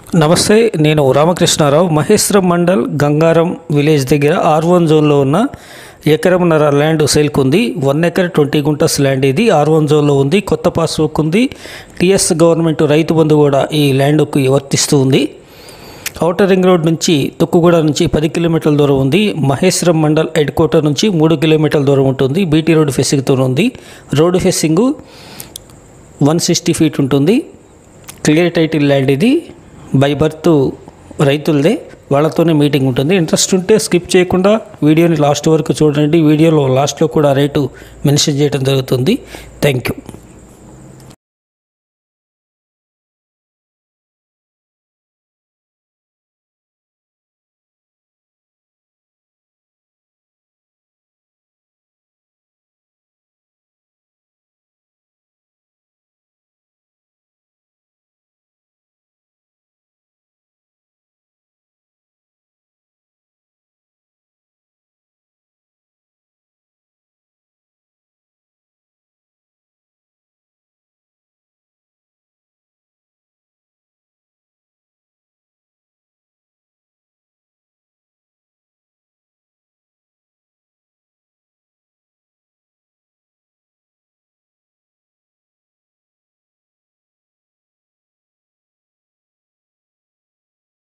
నమస్తే నేను రామకృష్ణారావు మహేశ్వరం మండల్ గంగారం విలేజ్ దగ్గర ఆర్ వన్ జోన్లో ఉన్న ఎకరంన్నర ల్యాండ్ సేల్కి ఉంది one acre twenty guntas land ఇది ఆర్ వన్ జోన్లో ఉంది కొత్త పాస్బుక్ ఉంది టిఎస్ గవర్నమెంట్ రైతు బంధు కూడా ఈ ల్యాండ్కి వర్తిస్తూ ఉంది ఔటర్ రింగ్ రోడ్ నుంచి తుక్కుగూడ నుంచి పది కిలోమీటర్ల దూరం ఉంది మహేశ్వరం మండల్ హెడ్ క్వార్టర్ నుంచి మూడు కిలోమీటర్ల దూరం ఉంటుంది బీటీ రోడ్ ఫెసింగ్తో ఉంది road facing one sixty feet ఉంటుంది క్లియర్ టైటిల్ ల్యాండ్ ఇది బై బర్త్ రైతులదే వాళ్ళతోనే మీటింగ్ ఉంటుంది ఇంట్రెస్ట్ ఉంటే స్కిప్ చేయకుండా వీడియోని లాస్ట్ వరకు చూడండి వీడియోలో లాస్ట్లో కూడా రేటు మెన్షన్ చేయడం జరుగుతుంది థ్యాంక్ యూ